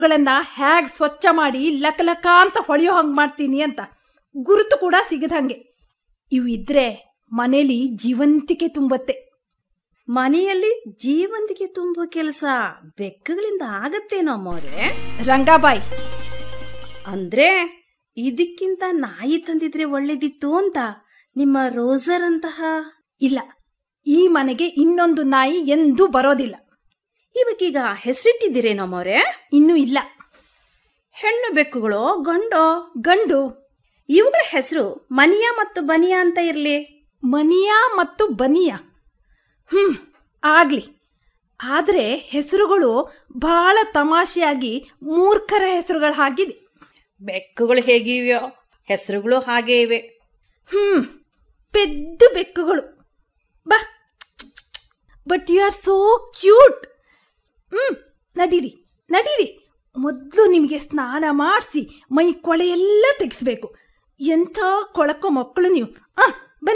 ಗಳನ್ನ ಹ್ಯಾಗ್ ಸ್ವಚ್ಛ ಮಾಡಿ ಲಕ ಅಂತ ಹೊಳೆಯೋ ಹಂಗ್ ಮಾಡ್ತೀನಿ ಅಂತ ಗುರುತು ಕೂಡ ಸಿಗದಂಗೆ ಇವು ಇದ್ರೆ ಮನೇಲಿ ಜೀವಂತಿಕೆ ತುಂಬತ್ತೆ ಮನೆಯಲ್ಲಿ ಜೀವಂತಿಗೆ ತುಂಬೋ ಕೆಲಸ ಬೆಕ್ಕುಗಳಿಂದ ಆಗತ್ತೇನೋ ಅಮ್ಮವ್ರೆ ರಂಗಾಬಾಯಿ ಅಂದ್ರೆ ಇದಕ್ಕಿಂತ ನಾಯಿ ತಂದಿದ್ರೆ ಒಳ್ಳೇದಿತ್ತು ಅಂತ ನಿಮ್ಮ ರೋಸರ್ ಅಂತಹ ಇಲ್ಲ ಈ ಮನೆಗೆ ಇನ್ನೊಂದು ನಾಯಿ ಎಂದೂ ಬರೋದಿಲ್ಲ ಇವಕ್ಕೀಗ ಹೆಸರಿಟ್ಟಿದ್ದೀರೇನೋ ಅಮ್ಮವ್ರೆ ಇನ್ನೂ ಇಲ್ಲ ಹೆಣ್ಣು ಬೆಕ್ಕುಗಳು ಗಂಡು ಗಂಡು ಇವುಗಳ ಹೆಸರು ಮನಿಯಾ ಮತ್ತು ಬನಿಯಾ ಅಂತ ಇರ್ಲಿ ಮನಿಯಾ ಮತ್ತು ಬನಿಯಾ ಹ್ಮ್ ಆಗ್ಲಿ ಆದ್ರೆ ಹೆಸರುಗಳು ಬಹಳ ತಮಾಷೆಯಾಗಿ ಮೂರ್ಖರ ಹೆಸರುಗಳು ಹಾಗಿದೆ ಬೆಕ್ಕುಗಳು ಹೇಗಿವೆಯೋ ಹೆಸರುಗಳು ಹಾಗೇ ಇವೆ ಹ್ಮ್ ಪೆದ್ದು ಬೆಕ್ಕುಗಳು ಬಾ but you are so cute hmm ನಡೀರಿ ನಡೀರಿ ಮೊದಲು ನಿಮಗೆ ಸ್ನಾನ ಮಾಡಿಸಿ ಮೈ ಕೊಳೆ ಎಲ್ಲ ತೆಗೆಸ್ಬೇಕು ಎಂಥ ಕೊಳಕೋ ಮಕ್ಕಳು ನೀವು ಆ